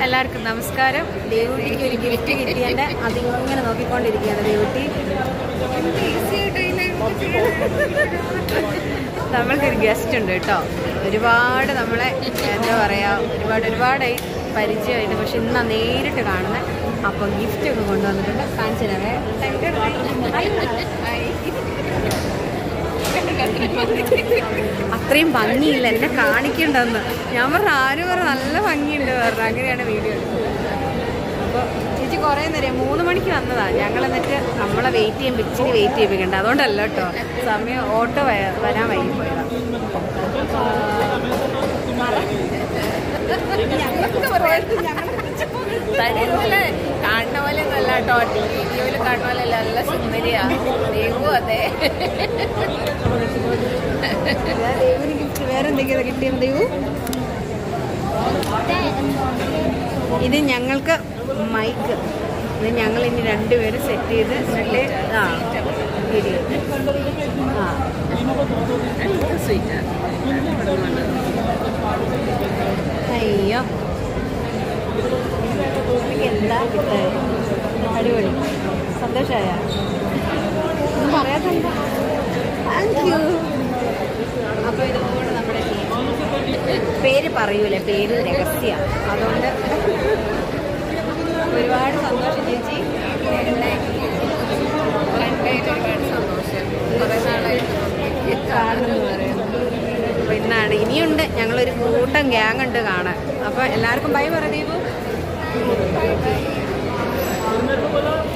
എല്ലാവർക്കും നമസ്കാരം ദേവുട്ടിക്ക് ഒരു ഗിഫ്റ്റ് കിട്ടിയതിന്റെ അതിങ്ങനെ നോക്കിക്കൊണ്ടിരിക്കുകയാണ് ദേവുട്ടി നമ്മൾക്കൊരു ഗസ്റ്റ് ഉണ്ട് കേട്ടോ ഒരുപാട് നമ്മളെ എന്താ പറയാ ഒരുപാട് ഒരുപാടായി പരിചയമായിട്ട് പക്ഷെ ഇന്നാ നേരിട്ട് കാണുന്നത് അപ്പോൾ ഗിഫ്റ്റ് ഒക്കെ കൊണ്ടുവന്നിട്ടുണ്ട് കാണിച്ചു തരാവേ അത്രയും ഭംഗിയില്ല എന്നെ കാണിക്കണ്ടെന്ന് ഞാൻ പറഞ്ഞു ആരും പറഞ്ഞു നല്ല ഭംഗിയുണ്ട് പറഞ്ഞു അങ്ങനെയാണ് വീഡിയോ അപ്പോൾ ചേച്ചി കുറേ നേരം മൂന്ന് മണിക്ക് വന്നതാ ഞങ്ങൾ എന്നിട്ട് നമ്മളെ വെയിറ്റ് ചെയ്യാൻ ഇച്ചിരി വെയിറ്റ് ചെയ്യിപ്പിക്കണ്ട അതുകൊണ്ടല്ല കേട്ടോ സമയം ഓട്ടോ വ- വരാൻ വൈകി പോയതാ തരുന്നില്ല കാണുന്ന പോലെ നല്ല കേട്ടോ വീഡിയോയിൽ കാണുന്ന പോലെ നല്ല സുന്ദരിയാ ദേവു അതെ ദേവിന് ഗിഫ്റ്റ് വേറെ എന്തെങ്കിലും കിട്ടിയത് ദേവു ഇത് ഞങ്ങൾക്ക് മൈക്ക് ഇത് ഞങ്ങൾ ഇനി രണ്ടുപേരും സെറ്റ് ചെയ്ത് എന്നിട്ട് ആ വീഡിയോ ആ സ്വീറ്റ് അയ്യോ എനിക്ക് എന്താ കിട്ടായത് അടിപൊളി സന്തോഷമായ ഒന്നും പറയാത്തെന്താ താങ്ക് യു അപ്പോൾ ഇതുപോലെ നമ്മുടെ ചേച്ചി പേര് പറയൂലേ പേര് രഹസ്യ അതുകൊണ്ട് ഒരുപാട് സന്തോഷം ചേച്ചി കണ്ടതിൽ ഒരുപാട് സന്തോഷം കുറേ നാളായിട്ട് കാണുന്നു പറയുന്നത് അപ്പോൾ ഇന്നാണ് ഇനിയുണ്ട് ഞങ്ങളൊരു കൂട്ടം ഗ്യാങ് ഉണ്ട് കാണാൻ അപ്പോൾ എല്ലാവർക്കും ബൈ പറ ദീപു